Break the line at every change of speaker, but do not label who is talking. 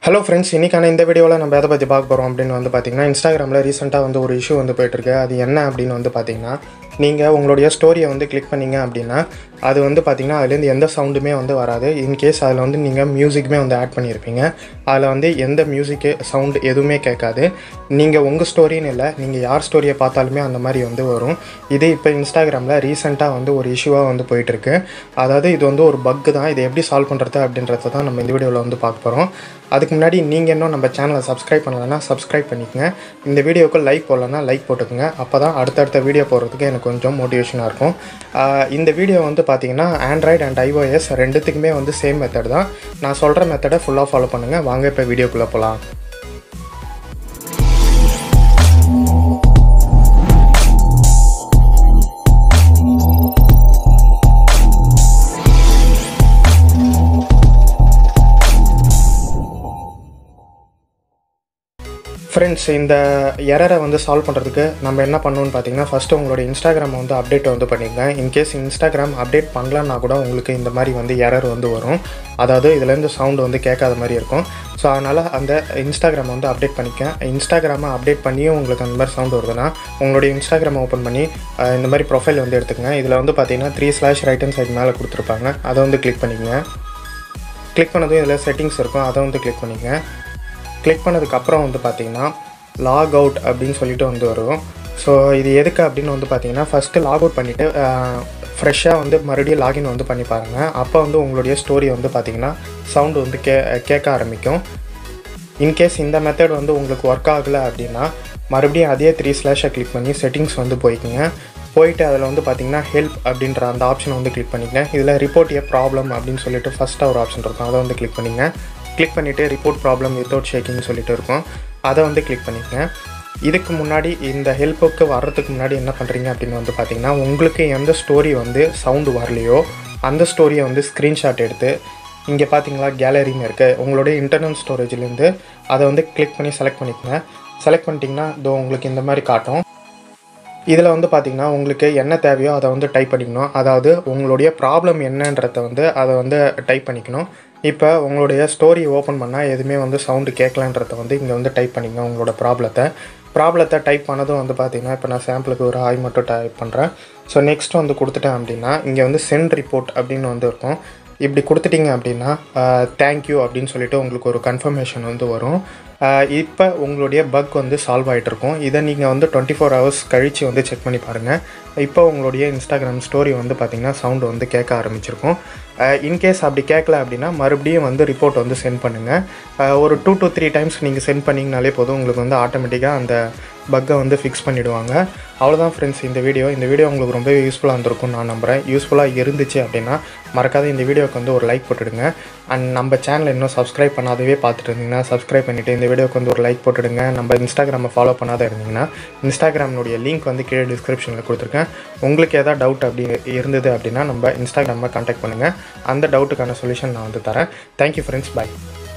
hello friends இன்றைக்கான இந்த வீடியோவில் நம்ம எதை பற்றி பார்க்க போகிறோம் அப்படின்னு வந்து பார்த்தீங்கன்னா இன்ஸ்டாகிராமில் ரீசெண்டாக வந்து ஒரு இஷ்யூ வந்து போயிட்டுருக்கு அது என்ன அப்படின்னு வந்து பார்த்தீங்கன்னா நீங்கள் உங்களுடைய ஸ்டோரியை வந்து கிளிக் பண்ணீங்க அப்படின்னா அது வந்து பார்த்தீங்கன்னா அதுலேருந்து எந்த சவுண்டுமே வந்து வராது இன்கேஸ் அதில் வந்து நீங்கள் மியூசிக்குமே வந்து ஆட் பண்ணியிருப்பீங்க அதில் வந்து எந்த மியூசிக்கு சவுண்டு எதுவுமே கேட்காது நீங்கள் உங்கள் ஸ்டோரின்னு இல்லை நீங்கள் யார் ஸ்டோரியை பார்த்தாலுமே அந்த மாதிரி வந்து வரும் இது இப்போ இன்ஸ்டாகிராமில் ரீசெண்டாக வந்து ஒரு இஷ்யூவாக வந்து போயிட்டுருக்கு அதாவது இது வந்து ஒரு பக்கு தான் இதை எப்படி சால்வ் பண்ணுறது அப்படின்றத தான் நம்ம இந்த வீடியோவில் வந்து பார்க்க போகிறோம் அதுக்கு முன்னாடி நீங்கள் இன்னும் நம்ம சேனலை சப்ஸ்கிரைப் பண்ணலைன்னா சப்ஸ்கிரைப் பண்ணிக்கங்க இந்த வீடியோக்கு லைக் போடலன்னா லைக் போட்டுக்கோங்க அப்போ தான் அடுத்தடுத்த வீடியோ போடுறதுக்கு எனக்கு கொஞ்சம் மோட்டிவேஷனாக இருக்கும் ஆஹ் இந்த வீடியோ வந்து பார்த்தீங்கன்னா ஆண்ட்ராய்டு அண்ட் ஐஓஎஸ் ரெண்டுத்துக்குமே வந்து சேம் மெத்தட் தான் நான் சொல்கிற மெத்தடை ஃபுல்லாக ஃபாலோ பண்ணுங்கள் வாங்க இப்போ வீடியோக்குள்ளே போகலாம் ஃப்ரெண்ட்ஸ் இந்த எரரை வந்து சால்வ் பண்ணுறதுக்கு நம்ம என்ன பண்ணணும்னு பார்த்தீங்கன்னா ஃபஸ்ட்டு உங்களோட இன்ஸ்டாகிராமை வந்து அப்டேட் வந்து பண்ணிக்கங்க இன்கேஸ் இன்ஸ்டாகிராம் அப்டேட் பண்ணலன்னா கூட உங்களுக்கு இந்த மாதிரி வந்து எரர் வந்து வரும் அதாவது இதுலேருந்து சவுண்டு வந்து கேட்காத மாதிரி இருக்கும் ஸோ அதனால் அந்த இன்ஸ்டாகிராமை வந்து அப்டேட் பண்ணிக்க இன்ஸ்டாகிராமை அப்டேட் பண்ணியும் உங்களுக்கு அந்த மாதிரி சவுண்ட் வருதுன்னா உங்களுடைய இன்ஸ்டாகிராமை ஓப்பன் பண்ணி அஹ், இந்த மாதிரி ப்ரொஃபைல் வந்து எடுத்துக்கங்க இதில் வந்து பார்த்தீங்கன்னா three slash right hand side மேலே கொடுத்துருப்பாங்க அதை வந்து கிளிக் பண்ணிக்கங்க கிளிக் பண்ணதும் இதில் செட்டிங்ஸ் இருக்கும் அதை வந்து கிளிக் பண்ணிக்கங்க கிளிக் பண்ணதுக்கப்புறம் வந்து பார்த்தீங்கன்னா லாக் அவுட் அப்படின்னு சொல்லிட்டு வந்து வரும் ஸோ இது எதுக்கு அப்படின்னு வந்து பார்த்தீங்கன்னா ஃபஸ்ட்டு லாக் அவுட் பண்ணிவிட்டு ஃப்ரெஷ்ஷாக வந்து மறுபடியும் லாகின் வந்து பண்ணி பாருங்கள் அப்போ வந்து உங்களுடைய ஸ்டோரி வந்து பார்த்தீங்கன்னா சவுண்டு வந்து கே கேட்க ஆரம்பிக்கும் இன்கேஸ் இந்த மெத்தட் வந்து உங்களுக்கு ஒர்க் ஆகலை அப்படின்னா மறுபடியும் அதே த்ரீ ஸ்லாஷை கிளிக் பண்ணி செட்டிங்ஸ் வந்து போய்க்குங்க போயிட்டு அதில் வந்து பார்த்தீங்கன்னா ஹெல்ப் அப்படின்ற அந்த ஆப்ஷனை வந்து கிளிக் பண்ணிக்கங்க இதில் ரிப்போர்ட் ஏ ப்ராப்ளம் அப்படின்னு சொல்லிட்டு ஃபஸ்ட்டாக ஒரு ஆப்ஷன் இருக்கும் அதை வந்து கிளிக் பண்ணிங்க கிளிக் பண்ணிவிட்டு ரிப்போர்ட் ப்ராப்ளம் வித்தவுட் ஷேக்கிங்னு சொல்லிட்டு இருக்கும் அதை வந்து கிளிக் பண்ணிக்கங்க இதுக்கு முன்னாடி இந்த ஹெல்ப்புக்கு வர்றதுக்கு முன்னாடி என்ன பண்ணுறீங்க அப்படின்னு வந்து பார்த்தீங்கன்னா உங்களுக்கு எந்த ஸ்டோரி வந்து சவுண்டு வரலையோ அந்த ஸ்டோரியை வந்து ஸ்க்ரீன்ஷாட் எடுத்து இங்கே பார்த்தீங்களா கேலரின்னு இருக்குது உங்களுடைய இன்டர்னல் ஸ்டோரேஜ்லேருந்து அதை வந்து கிளிக் பண்ணி செலக்ட் பண்ணிக்கங்க செலக்ட் பண்ணிட்டீங்கன்னா இதோ உங்களுக்கு இந்த மாதிரி காட்டும் இதில் வந்து பார்த்தீங்கன்னா உங்களுக்கு என்ன தேவையோ அதை வந்து டைப் பண்ணிக்கணும் அதாவது உங்களுடைய ப்ராப்ளம் என்னன்றதை வந்து அதை வந்து டைப் பண்ணிக்கணும் இப்போ உங்களுடைய ஸ்டோரி ஓப்பன் பண்ணால் எதுவுமே வந்து சவுண்டு கேட்கலன்றத வந்து இங்கே வந்து டைப் பண்ணிக்கணும் உங்களோட ப்ராப்ளத்தை ப்ராப்ளத்தை டைப் பண்ணதும் வந்து பார்த்தீங்கன்னா இப்போ நான் சாம்பிளுக்கு ஒரு ஆய் மட்டும் டைப் பண்ணுறேன் ஸோ நெக்ஸ்ட் வந்து கொடுத்துட்டேன் அப்படின்னா இங்கே வந்து சென்ட் ரிப்போர்ட் அப்படின்னு வந்து இருக்கும் இப்படி கொடுத்துட்டீங்க அப்படின்னா தேங்க்யூ அப்படின்னு சொல்லிட்டு உங்களுக்கு ஒரு கன்ஃபர்மேஷன் வந்து வரும் இப்போ உங்களுடைய பக் வந்து சால்வ் ஆகிட்டு இருக்கும் இதை நீங்கள் வந்து டுவெண்ட்டி ஃபோர் ஹவர்ஸ் கழித்து வந்து செக் பண்ணி பாருங்கள் இப்போ உங்களுடைய இன்ஸ்டாகிராம் ஸ்டோரி வந்து பார்த்திங்கன்னா சவுண்டு வந்து கேட்க ஆரம்பிச்சிருக்கும் இன்கேஸ் அப்படி கேட்கல அப்படின்னா மறுபடியும் வந்து ரிப்போர்ட் வந்து சென்ட் பண்ணுங்கள் ஒரு டூ to த்ரீ டைம்ஸ் நீங்கள் சென்ட் பண்ணிங்கனாலே போதும் உங்களுக்கு வந்து ஆட்டோமேட்டிக்காக அந்த பக்கை வந்து ஃபிக்ஸ் பண்ணிவிடுவாங்க அவ்வளோதான் ஃப்ரெண்ட்ஸ் இந்த வீடியோ இந்த வீடியோ உங்களுக்கு ரொம்பவே யூஸ்ஃபுல்லாக இருந்திருக்கும் நான் நம்புகிறேன் யூஸ்ஃபுல்லாக இருந்துச்சு அப்படின்னா மறக்காத இந்த வீடியோக்கு வந்து ஒரு லைக் போட்டுடுங்க அண்ட் நம்ம சேனலை இன்னும் சப்ஸ்கிரைப் பண்ணாதவே பார்த்துட்டு இருந்தீங்கன்னா சப்ஸ்கிரைப் பண்ணிவிட்டு இந்த வீடியோக்கு வந்து ஒரு லைக் போட்டுடுங்க நம்ம இன்ஸ்டாகிராமை ஃபாலோ பண்ணாத இருந்தீங்கன்னா இன்ஸ்டாகிராமினுடைய லிங்க் வந்து கீழே டிஸ்கிரிப்ஷனில் கொடுத்துருக்கேன் உங்களுக்கு எதாவது டவுட் அப்படி இருந்தது அப்படின்னா நம்ம இன்ஸ்டாகிராமை கான்டாக்ட் பண்ணுங்கள் அந்த டவுட்டுக்கான சொல்யூஷன் நான் வந்து தரேன் தேங்க்யூ ஃப்ரெண்ட்ஸ் பை